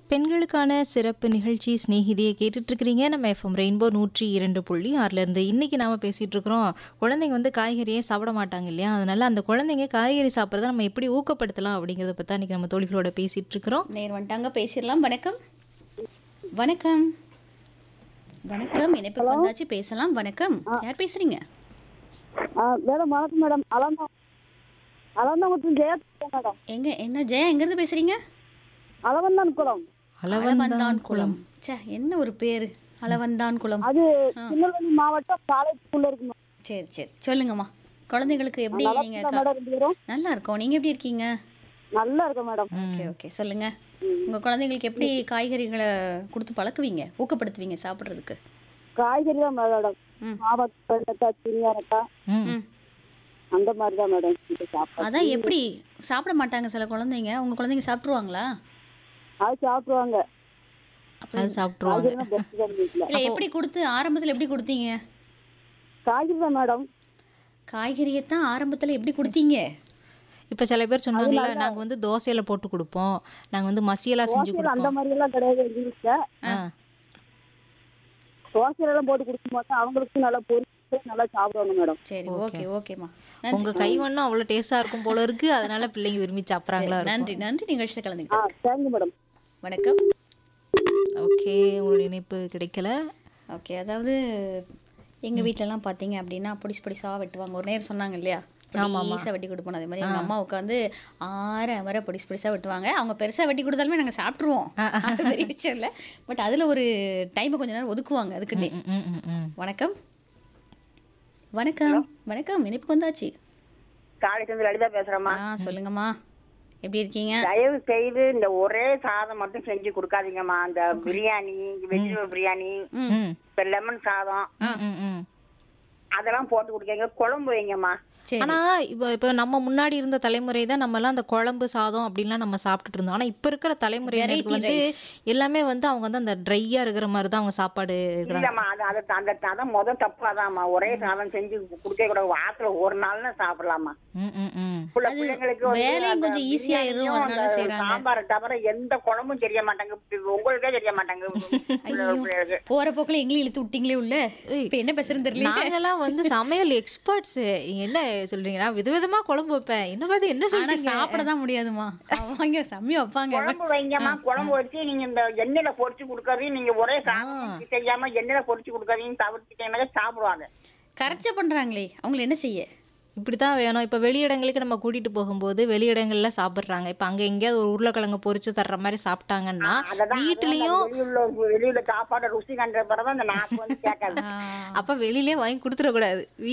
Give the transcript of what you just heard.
பெண்களுக்கான சிறப்பு நிகழ்ச்சி ஸ்நேகிதியை கேட்டுட்டு இருக்கிறீங்க நம்ம எஃப்எம் ரெயின்போ நூற்றி இரண்டு புள்ளி ஆறுல இருந்து இன்னைக்கு நாம பேசிட்டு இருக்கிறோம் குழந்தைங்க வந்து காய்கறியே சாப்பிட மாட்டாங்க இல்லையா அதனால அந்த குழந்தைங்க காய்கறி சாப்பிட்றத நம்ம எப்படி ஊக்கப்படுத்தலாம் அப்படிங்கிறத பத்தி இன்னைக்கு நம்ம தோழிகளோட பேசிட்டு இருக்கிறோம் நேர் வந்துட்டாங்க பேசிடலாம் வணக்கம் வணக்கம் வணக்கம் இணைப்புக்கு வந்தாச்சு பேசலாம் வணக்கம் யார் பேசுறீங்க ஆ, மேடம் வணக்கம் மேடம் அலந்தா அலந்தாங்குளத்தில் ஜெயா பேசுறேன் மேடம் எங்க என்ன ஜெயா எங்க இருந்து பேசுறீங்க அளவந்தான் குளம் அளவந்தான் குளம் ச்சே என்ன ஒரு பேரு அளவந்தான் குளம் அது திருநெல்வேலி மாவட்டம் பாளையத்துக்குள்ள இருக்கு மேடம். சரி சரி சொல்லுங்கம்மா குழந்தைங்களுக்கு எப்படி நீங்க நல்லா கா- மேடம் ரெண்டு பேரும் நல்லா இருக்கோம் நீங்க எப்படி இருக்கீங்க நல்லா இருக்கும் மேடம் ஓகே ஓகே சொல்லுங்க உங்க குழந்தைங்களுக்கு எப்படி காய்கறிகளை கொடுத்து பழக்குவீங்க ஊக்கப்படுத்துவீங்க சாப்பிடுறதுக்கு காய்கறி தான் மேடம் ம். மாவட்டம் வெண்டைக்காய் சினியாரக்காய் ம். ம் அந்த மாதிரி தான் மேடம் இது சாப்பாடு அதான் எப்படி சாப்பிட மாட்டாங்க சில குழந்தைங்க உங்க குழந்தைங்க சாப்பிட்ருவாங்களா அது சாப்பிடுவாங்க அது சாப்பிட்ருவாங்க காய்கறி தான் பெஸ்ட் தான் வீட்டில் இல்ல எப்படி கொடுத்து ஆரம்பத்துல எப்படி கொடுத்தீங்க காய்கறி தான் மேடம் காய்கறியைத்தான் ஆரம்பத்துல எப்படி கொடுத்தீங்க இப்ப சில பேர் சொன்னாங்கல்ல நாங்க வந்து தோசையில போட்டு கொடுப்போம் நாங்க வந்து மசியலா செஞ்சு தோசையில் அந்த கொடுப்போம் மாதிரி எல்லாம் கிடையாது எங்க வீட்டில் ஆ. தோசையில எல்லாம் போட்டு கொடுக்க மாட்டோம் அவங்களுக்கு நல்லா பொரிச்சு நல்லா சாப்பிடுவாங்க மேடம் சரி ஓகே ஓகேம்மா உங்க நன்றி கைவண்ணம் அவ்வளவு டேஸ்டா இருக்கும் போல இருக்கு அதனால பிள்ளைங்க விரும்பி சாப்பிட்றாங்களா நன்றி நன்றி நிகழ்ச்சியில் ஆ கலந்துக்கிட்டேன் தேங்க்யூ மேடம் வணக்கம் ஓகே உங்களுடைய இணைப்பு கிடைக்கல ஓகே அதாவது எங்க வீட்லலாம் பார்த்தீங்க அப்படின்னா பொடிசு பொடிசா வெட்டுவாங்க ஒரு நேரம் சொன்னாங்க இல்லையா ஈஸா வெட்டி கொடுப்போம் அதே மாதிரி எங்க அம்மா உட்காந்து ஆற வர பொடிசு பொடிசா வெட்டுவாங்க அவங்க பெருசா வெட்டி கொடுத்தாலுமே நாங்க சாப்பிட்ருவோம் அது பெரிய விஷயம் இல்லை பட் அதுல ஒரு டைமை கொஞ்ச நேரம் ஒதுக்குவாங்க அதுக்குன்னே ம், ம், ம், ம். வணக்கம் வணக்கம் வணக்கம் இணைப்பு வந்தாச்சு காலைக்கு லலிதா பேசுறேம்மா ஆ சொல்லுங்கம்மா எப்படி இருக்கீங்க தயவு செய்து இந்த ஒரே சாதம் மட்டும் செஞ்சு கொடுக்காதீங்கம்மா அந்த பிரியாணி வெஜிடபிள் பிரியாணி ம், இப்ப லெமன் சாதம் ம், ம், ம். அதெல்லாம் போட்டு கொடுக்கீங்க குழம்பு வைங்கம்மா சரி ஆனா இப்போ இப்போ நம்ம முன்னாடி இருந்த தலைமுறை தான் நம்ம எல்லாம் அந்த குழம்பு சாதம் அப்படின்லாம் நம்ம சாப்பிட்டுட்டு இருந்தோம் ஆனா இப்ப இருக்கிற தலைமுறையினருக்கு Variety வந்து rice. எல்லாமே வந்து அவங்க வந்து அந்த ட்ரையா இருக்கிற மாதிரி தான் அவங்க சாப்பாடு இருக்கிறாங்க இல்லம்மா அது அது அந்த அதான் முதல் தப்பு அதாம்மா ஒரே சாதம் செஞ்சு கொடுக்க கூட வாரத்துல ஒரு நாள்னு சாப்பிடலாமா ம், ம், ம். புள்ள அது பிள்ளைங்களுக்கு வந்து வேலையும் அந்த கொஞ்சம் easy ஆயிரும், பிரியாணியும் அதனால அந்த செய்றாங்க. சாம்பாரை தவிர எந்த குழம்பும் தெரிய மாட்டாங்க இப்ப உங்களுக்கே தெரிய மாட்டாங்க ஐயோ பிள்ளைகளுக்கு போற போக்குல எங்களையும் இழுத்து விட்டீங்களே உள்ள இப்ப என்ன பேசுறேன்னு தெரியல நாங்கெல்லாம் வந்து சமையல் எக்ஸ்பர்ட்ஸ் என்ன சொல்றீங்கன்னா விதவிதமா குழம்பு வைப்பேன் என்ன பார்த்து என்ன ஆனா சொல்றீங்க சாப்பிட தான் முடியாதுமா அவங்க செம்மையா வைப்பாங்க குழம்பு வைங்கம்மா குழம்பு வச்சு நீங்க இந்த எண்ணெயில பொரிச்சு கொடுக்கறதையும் நீங்க ஒரே சாதம் செய்யாம எண்ணெயில பொரிச்சு கொடுக்கறதையும் தவிர்த்துட்டீங்கன்னா சாப்பிடுவாங்க கரைச்ச பண்றாங்களே அவங்களை என்ன செய்ய இப்படித்தான் வேணும் இப்ப வெளியிடங்களுக்கு நம்ம கூட்டிட்டு போகும்போது வெளியிடங்கள்ல சாப்பிடுறாங்க இப்ப அங்க எங்கேயாவது ஒரு உருளைக்கிழங்கு பொரிச்சு தர்ற மாதிரி சாப்பிட்டாங்கன்னா அததான் வீட்லயும் வெளியுள்ள வெளியில சாப்பாடு ருசி கண்ட பிறகு அந்த நாக்கு வந்து கேட்காது ஆ. அப்ப வெளியிலே வாங்கி கொடுத்துடக்கூடாது